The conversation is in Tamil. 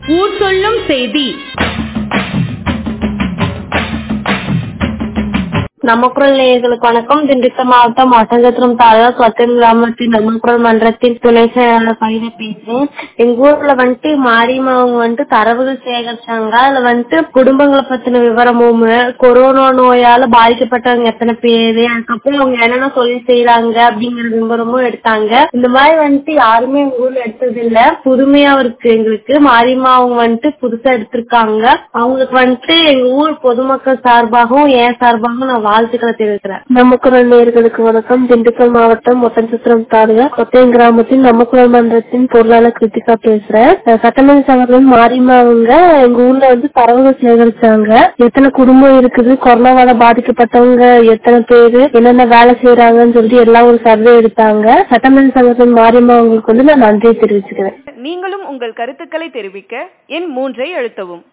ஊர் சொல்லும் செய்தி நமக்குரல் நேயர்களுக்கு வணக்கம் திண்டுக்கல் மாவட்டம் ஒட்டஞ்சத்திரம் தாலுகா சொத்தன் கிராமத்தின் நமக்குரல் மன்றத்தின் துணை செயலாளர் பகுதி பேசுறேன் எங்க ஊர்ல வந்துட்டு மாரியம்மா அவங்க வந்துட்டு தரவுகள் சேகரிச்சாங்க அதுல வந்துட்டு குடும்பங்களை பத்தின விவரமும் கொரோனா நோயால பாதிக்கப்பட்டவங்க எத்தனை பேரு அதுக்கப்புறம் அவங்க என்னென்ன தொழில் செய்யறாங்க அப்படிங்கிற விவரமும் எடுத்தாங்க இந்த மாதிரி வந்துட்டு யாருமே எங்க ஊர்ல எடுத்தது இல்ல புதுமையா இருக்கு எங்களுக்கு மாரியம்மா அவங்க வந்துட்டு புதுசா எடுத்திருக்காங்க அவங்களுக்கு வந்துட்டு எங்க ஊர் பொதுமக்கள் சார்பாகவும் என் சார்பாகவும் நான் வாழ்த்துக்களை தெரிவிக்கிறேன் நமக்குரல் நேர்களுக்கு வணக்கம் திண்டுக்கல் மாவட்டம் ஒட்டன்சத்திரம் தாலுகா கொத்தையம் கிராமத்தில் நமக்குரல் மன்றத்தின் பொருளாளர் கிருத்திகா பேசுறேன் அஹ் சட்டமன்ற சங்கத்தில் மாரியம்மா அவங்க எங்க ஊர்ல வந்து தரவுகள் சேகரிச்சாங்க எத்தனை குடும்பம் இருக்குது கொரோனாவால பாதிக்கப்பட்டவங்க எத்தனை பேரு என்னென்ன வேலை செய்யறாங்கன்னு சொல்லிட்டு எல்லாம் ஒரு சர்வே எடுத்தாங்க சட்டமன்ற சங்கத்தின் மாரியம்மா அவங்களுக்கு வந்து நான் நன்றி தெரிவிச்சுக்கிறேன் நீங்களும் உங்கள் கருத்துக்களை தெரிவிக்க எண் மூன்றை அழுத்தவும்